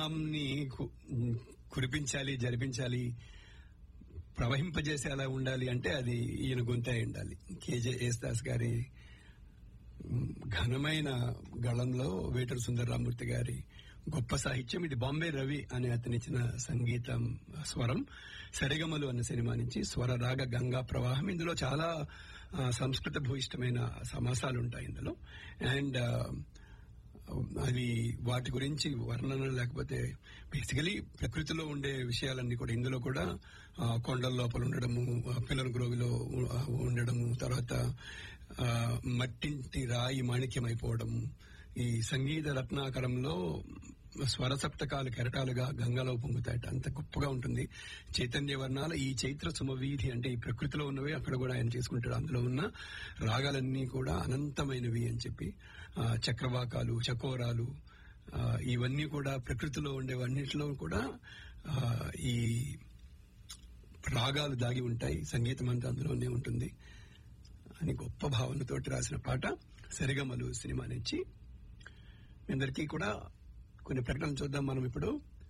ఉత్సాహాన్ని కు- కురిపించాలి జరిపించాలి ప్రవహింపజేసేలా ఉండాలి అంటే అది ఈయన గొంతే అయి ఉండాలి కేజే యేసుదాస్ గారి మ్, ఘనమైన గళంలో వేటూరు సుందరరామూర్తి గారి గొప్ప సాహిత్యం ఇది బాంబే రవి అనే అతనిచ్చిన సంగీతం స్వరం సరిగమలు అన్న సినిమా నుంచి స్వర రాగ గంగా ప్రవాహం ఇందులో చాలా ఆ, సంస్కృత భూయిష్టమైన సమాసాలు ఉంటాయి ఇందులో అండ్ అవి వాటి గురించి వర్ణన లేకపోతే బేసికలీ ప్రకృతిలో ఉండే విషయాలన్నీ కూడా ఇందులో కూడా ఆ, కొండల లోపల ఉండడము ఆ, పిల్లల గ్రోవిలో ఉ- ఆ, ఉండడము తర్వాత ఆ, మట్టింటి రాయి మాణిక్యం అయిపోవడము ఈ సంగీత రత్నాకరంలో స్వర సప్తకాలు కెరటాలుగా గంగలో పొంగుతాయట అంత గొప్పగా ఉంటుంది చైతన్య వర్ణాల ఈ చైత్ర సుమవీధి అంటే ఈ ప్రకృతిలో ఉన్నవి అక్కడ కూడా ఆయన చేసుకుంటాడు అందులో ఉన్న రాగాలన్నీ కూడా అనంతమైనవి అని చెప్పి ఆ, చక్రవాకాలు చకోరాలు ఆ, ఇవన్నీ కూడా ప్రకృతిలో ఉండేవన్నిటిలో కూడా ఆ, ఈ రాగాలు దాగి ఉంటాయి సంగీతం అంతా అందులోనే ఉంటుంది అని గొప్ప భావనతోటి రాసిన పాట సరిగమలు సినిమా నుంచి మీ అందరికీ కూడా కొన్ని ప్రకటనలు చూద్దాం మనం ఇప్పుడు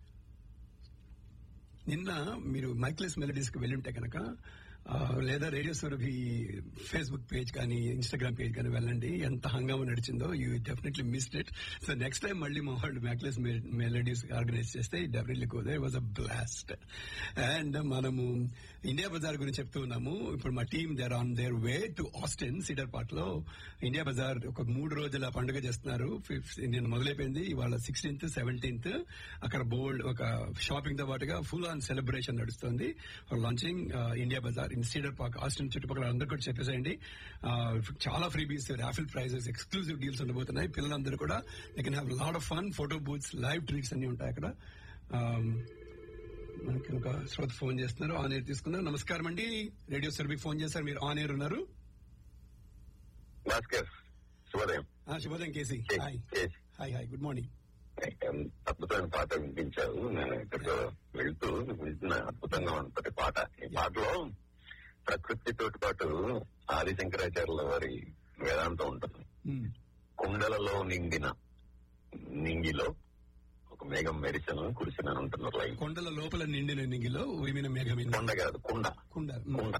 నిన్న మీరు మైక్లెస్ మెలడీస్ కి వెళ్ళుంటే కనుక ఆ, లేదా రేడియో సురభి ఫేస్బుక్ పేజ్ కానీ ఇన్స్టాగ్రామ్ పేజ్ కానీ వెళ్ళండి ఎంత హంగామా నడిచిందో you definitely missed it so next time మళ్ళీ మా వాళ్ళు మ్యాక్లెస్ మెలడీస్ ఆర్గనైజ్ చేస్తే definitely go they was a blast and మనము ఇండియా బజార్ గురించి చెప్తూ ఉన్నాము ఇప్పుడు మా team there on their way to Austin Cedar Park లో ఇండియా బజార్ ఒక మూడు రోజుల పండుగ చేస్తున్నారు ఫిఫ్త్ నేను మొదలైపోయింది ఇవాళ సిక్స్టీన్త్ సెవెంటీన్త్ అక్కడ బోల్డ్ ఒక షాపింగ్ తో పాటుగా ఫుల్ ఆన్ సెలబ్రేషన్ నడుస్తుంది for launching India Bazaar in Cedar Park Austin చుట్టుపక్కల అందరూ కూడా చెప్పేసేయండి ఆ, చాలా freebies raffle prizes exclusive deals ఉండబోతున్నాయి పిల్లలందరూ కూడా they can have lot of fun photo booths live treats అన్ని ఉంటాయి అక్కడ ఆ, మనకి ఒక శ్రోత ఫోన్ చేస్తున్నారు ఆన్ ఎయిర్ తీసుకున్నారు నమస్కారం అండి రేడియో సర్వీకి ఫోన్ చేశారు మీరు ఆన్ ఎయిర్ ఉన్నారు భాస్కర్ శుభోదయం ఆ, శుభోదయం కేసీ కే- hi KC. Hi hi good morning అద్భుతమైన పాట వినిపించారు నేను ఇక్కడికి వెళ్తూ వింటున్న అద్భుతంగా ఉంటుంది పాట ఈ పాటలో ప్రకృతితో పాటు ఆది శంకరాచార్యుల వారి వేదాంతం ఉంటుంది కుండలలో నిండిన నింగిలో ఒక మేఘం మెరిసను కురిసిన ఉంటున్నారు లైన్ కొండల లోపల నిండిన నింగిలో ఉరిమిన మేఘమైన కొండ కాదు కుండ కుండ కుండ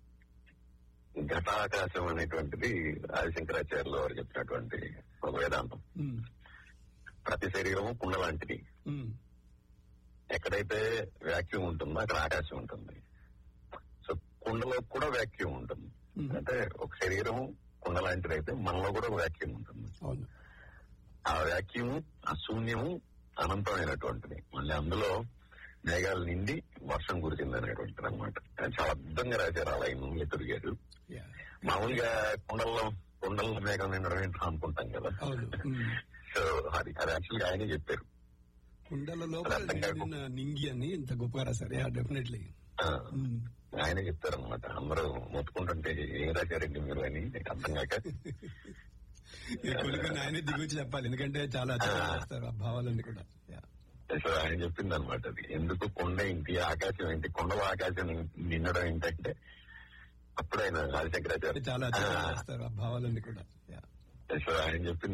ఘటాకాశం అనేటువంటిది ఆది శంకరాచార్యుల వారు చెప్పినటువంటి ఒక వేదాంతం ఉమ్, ప్రతి శరీరము కుండ లాంటిది ఉమ్, ఎక్కడైతే వ్యాక్యూమ్ ఉంటుందో అక్కడ ఆకాశం ఉంటుంది సో కుండలో కూడా వ్యాక్యూమ్ ఉంటుంది Hmm. అంటే ఒక శరీరం కుండ లాంటిదైతే మనలో కూడా ఒక వ్యాక్యూమ్ ఉంటుంది అవును ఆ వ్యాక్యూమ్ ఆ శూన్యము అనంతమైనటువంటిది మళ్ళీ అందులో మేఘాలు నిండి వర్షం కురిసింది అనేటువంటిది అనమాట చాలా అద్భుతంగా రాశారు ఆ లైన్ తిరిగారు Yeah. మామూలుగా కుండల్లో కుండల్లో మేఘం నిండడం ఏంటో అనుకుంటాం కదా అవును ఉమ్. సో అది అది యాక్చువల్గా ఆయనే చెప్పారు కుండల లోపల అర్థం కాదు. నిండిన నింగి అని ఇంత గొప్పగా రాశారు యా డెఫినెట్లీ ఆ, ఆయనే చెప్తారనమాట అందరూ మొత్తుకుంటుంటే ఏం రాశారండి మీరు అని నాకు అర్థం కాక కొన్ని కొన్ని ఆయనే దిగుచ్చి చెప్పాలి ఎందుకంటే చాలా అద్భుతంగా రాస్తారు ఆ భావాలన్నీ కూడా Yeah. సో ఆయన చెప్పింది అనమాట అది ఎందుకు కొండ ఏంటి ఆకాశం ఏంటి కొండలో ఆకాశం నిండడం ఏంటంటే అప్పుడు ఆయన ఆదిశంకరాచార్య చాలా అద్భుతంగా రాస్తారు ఆ భావాలన్నీ కూడా Yeah. సో ఆయన చెప్పింది